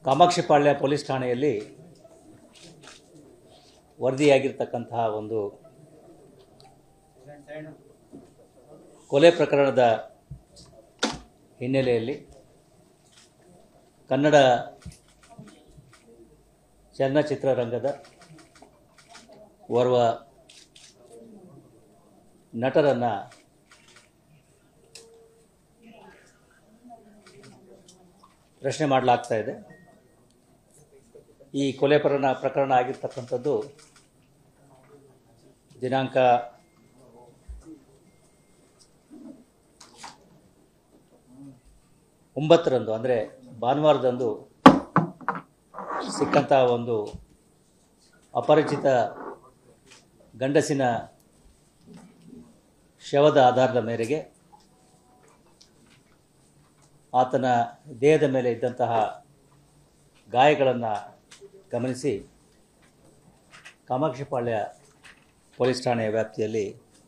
Kamakshipalya police ಠಾಣೆಯಲ್ಲಿ ವರದಿಯಾಗಿರ್ತಕ್ಕಂತಹ ಒಂದು ಕೊಲೆ ಪ್ರಕರಣದ ಹಿನ್ನೆಲೆಯಲ್ಲಿ ಕನ್ನಡ ಚಲನಚಿತ್ರರಂಗದ ಓರ್ವ ನಟರನ್ನು ಪ್ರಶ್ನೆ ಮಾಡಲಾಗ್ತಾ ಇದೆ ಈ ಕೊಲೆ ಪ್ರಕರಣ ಪ್ರಕರಣ ಆಗಿರ್ತಕ್ಕಂಥದ್ದು ದಿನಾಂಕ ಒಂಬತ್ತರಂದು ಅಂದರೆ ಭಾನುವಾರದಂದು ಸಿಕ್ಕಂಥ ಒಂದು ಅಪರಿಚಿತ ಗಂಡಸಿನ ಶವದ ಆಧಾರದ ಮೇರೆಗೆ ಆತನ ದೇಹದ ಮೇಲೆ ಇದ್ದಂತಹ ಗಾಯಗಳನ್ನು ಗಮನಿಸಿ ಕಾಮಾಕ್ಷಿಪಾಳ್ಯ ಪೊಲೀಸ್ ಠಾಣೆಯ ವ್ಯಾಪ್ತಿಯಲ್ಲಿ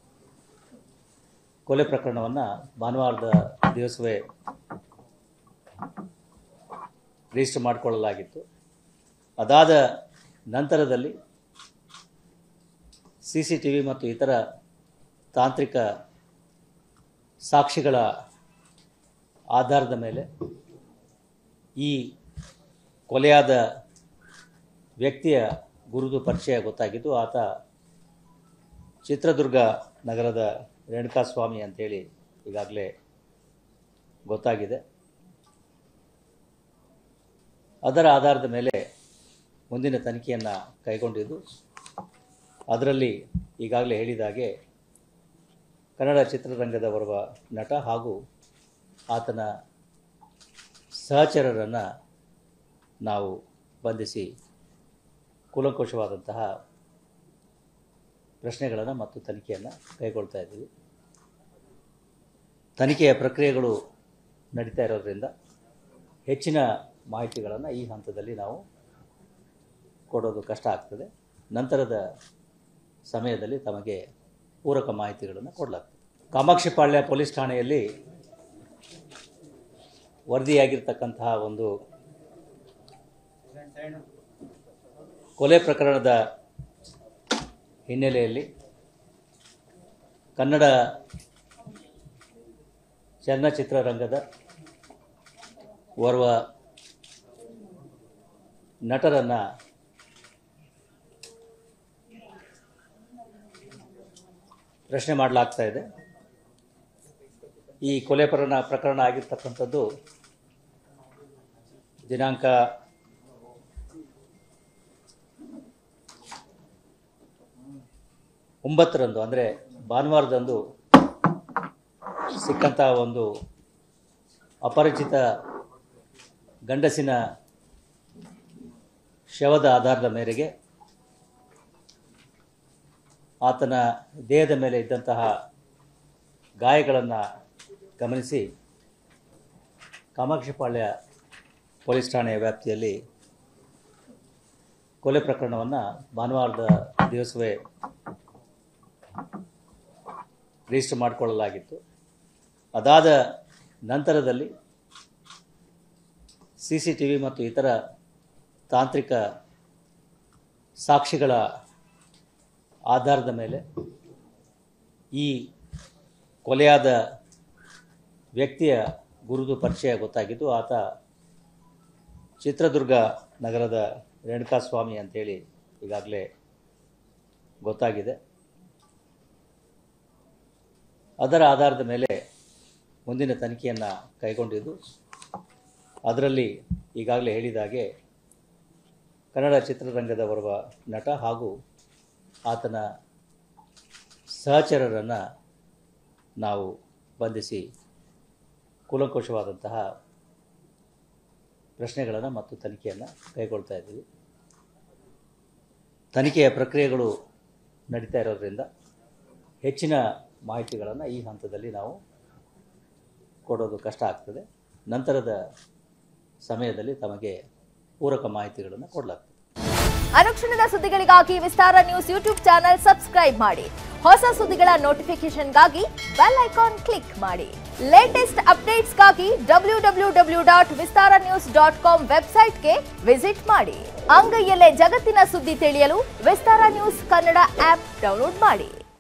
ಕೊಲೆ ಪ್ರಕರಣವನ್ನು ಭಾನುವಾರದ ದಿವಸವೇ ರಿಜಿಸ್ಟರ್ ಮಾಡಿಕೊಳ್ಳಲಾಗಿತ್ತು ಅದಾದ ನಂತರದಲ್ಲಿ ಸಿ ಸಿ ಟಿ ವಿ ಮತ್ತು ಇತರ ತಾಂತ್ರಿಕ ಸಾಕ್ಷಿಗಳ ಆಧಾರದ ಮೇಲೆ ಈ ಕೊಲೆಯಾದ ವ್ಯಕ್ತಿಯ ಗುರುತು ಪರಿಚಯ ಗೊತ್ತಾಗಿದ್ದು ಆತ ಚಿತ್ರದುರ್ಗ ನಗರದ ರೇಣುಕಾಸ್ವಾಮಿ ಅಂತೇಳಿ ಈಗಾಗಲೇ ಗೊತ್ತಾಗಿದೆ ಅದರ ಆಧಾರದ ಮೇಲೆ ಮುಂದಿನ ತನಿಖೆಯನ್ನು ಕೈಗೊಂಡಿದ್ದು ಅದರಲ್ಲಿ ಈಗಾಗಲೇ ಹೇಳಿದ ಹಾಗೆ ಕನ್ನಡ ಚಿತ್ರರಂಗದ ಓರ್ವ ನಟ ಹಾಗೂ ಆತನ ಸಹಚರರನ್ನು ನಾವು ಬಂಧಿಸಿ ಕೂಲಂಕುಷವಾದಂತಹ ಪ್ರಶ್ನೆಗಳನ್ನು ಮತ್ತು ತನಿಖೆಯನ್ನು ಕೈಗೊಳ್ತಾ ಇದ್ದೀವಿ ತನಿಖೆಯ ಪ್ರಕ್ರಿಯೆಗಳು ನಡೀತಾ ಇರೋದ್ರಿಂದ ಹೆಚ್ಚಿನ ಮಾಹಿತಿಗಳನ್ನು ಈ ಹಂತದಲ್ಲಿ ನಾವು ಕೊಡೋದು ಕಷ್ಟ ಆಗ್ತದೆ ನಂತರದ ಸಮಯದಲ್ಲಿ ತಮಗೆ ಪೂರಕ ಮಾಹಿತಿಗಳನ್ನು ಕೊಡಲಾಗ್ತದೆ ಕಾಮಾಕ್ಷಿಪಾಳ್ಯ ಪೊಲೀಸ್ ಠಾಣೆಯಲ್ಲಿ ವರದಿಯಾಗಿರ್ತಕ್ಕಂತಹ ಒಂದು ಕೊಲೆ ಪ್ರಕರಣದ ಹಿನ್ನೆಲೆಯಲ್ಲಿ ಕನ್ನಡ ಚಲನಚಿತ್ರರಂಗದ ಓರ್ವ ನಟರನ್ನು ಪ್ರಶ್ನೆ ಮಾಡಲಾಗ್ತಾ ಇದೆ ಈ ಕೊಲೆ ಪ್ರಕರಣ ಪ್ರಕರಣ ಆಗಿರ್ತಕ್ಕಂಥದ್ದು ದಿನಾಂಕ ಒಂಬತ್ತರಂದು ಅಂದರೆ ಭಾನುವಾರದಂದು ಸಿಕ್ಕಂಥ ಒಂದು ಅಪರಿಚಿತ ಗಂಡಸಿನ ಶವದ ಆಧಾರದ ಮೇರೆಗೆ ಆತನ ದೇಹದ ಮೇಲೆ ಇದ್ದಂತಹ ಗಾಯಗಳನ್ನು ಗಮನಿಸಿ ಕಾಮಾಕ್ಷಿಪಾಳ್ಯ ಪೊಲೀಸ್ ಠಾಣೆಯ ವ್ಯಾಪ್ತಿಯಲ್ಲಿ ಕೊಲೆ ಪ್ರಕರಣವನ್ನು ಭಾನುವಾರದ ದಿವಸವೇ ರಿಜಿಸ್ಟರ್ ಮಾಡಿಕೊಳ್ಳಲಾಗಿತ್ತು ಅದಾದ ನಂತರದಲ್ಲಿ ಸಿ ಸಿ ಟಿ ವಿ ಮತ್ತು ಇತರ ತಾಂತ್ರಿಕ ಸಾಕ್ಷಿಗಳ ಆಧಾರದ ಮೇಲೆ ಈ ಕೊಲೆಯಾದ ವ್ಯಕ್ತಿಯ ಗುರುತು ಪರಿಚಯ ಗೊತ್ತಾಗಿದ್ದು ಆತ ಚಿತ್ರದುರ್ಗ ನಗರದ ರೇಣುಕಾಸ್ವಾಮಿ ಅಂತೇಳಿ ಈಗಾಗಲೇ ಗೊತ್ತಾಗಿದೆ ಅದರ ಆಧಾರದ ಮೇಲೆ ಮುಂದಿನ ತನಿಖೆಯನ್ನು ಕೈಗೊಂಡಿದ್ದು ಅದರಲ್ಲಿ ಈಗಾಗಲೇ ಹೇಳಿದ ಹಾಗೆ ಕನ್ನಡ ಚಿತ್ರರಂಗದ ಓರ್ವ ನಟ ಹಾಗೂ ಆತನ ಸಹಚರರನ್ನು ನಾವು ಬಂಧಿಸಿ ಕೂಲಂಕುಷವಾದಂತಹ ಪ್ರಶ್ನೆಗಳನ್ನು ಮತ್ತು ತನಿಖೆಯನ್ನು ಕೈಗೊಳ್ತಾ ಇದ್ದೀವಿ ತನಿಖೆಯ ಪ್ರಕ್ರಿಯೆಗಳು ನಡೀತಾ ಇರೋದ್ರಿಂದ ಹೆಚ್ಚಿನ ಮಾಹಿತಿಗಳನ್ನು ಈ ಹಂತದಲ್ಲಿ ನಾವು ಕೊಡೋದು ಕಷ್ಟ ಆಗ್ತದೆ ನಂತರದ ಸಮಯದಲ್ಲಿ ತಮಗೆ ಪೂರಕ ಮಾಹಿತಿಗಳನ್ನು ಕೊಡಲಾಗ್ತದೆ ಅನುಕ್ಷಣದ ಸುದ್ದಿಗಳಿಗಾಗಿ Vistara news YouTube channel subscribe ಮಾಡಿ ಹೊಸ ಸುದ್ದಿಗಳ ನೋಟಿಫಿಕೇಶನ್ಗಾಗಿ ಬೆಲ್ ಐಕಾನ್ ಕ್ಲಿಕ್ ಮಾಡಿ ಲೇಟೆಸ್ಟ್ ಅಪ್ಡೇಟ್ಸ್ಗಾಗಿ W W W dot Vistara news dot com ವೆಬ್ಸೈಟ್ಗೆ ವಿಸಿಟ್ ಮಾಡಿ ಅಂಗೈಯಲ್ಲೇ ಜಗತ್ತಿನ ಸುದ್ದಿ ತಿಳಿಯಲು Vistara news Kannada app download ಮಾಡಿ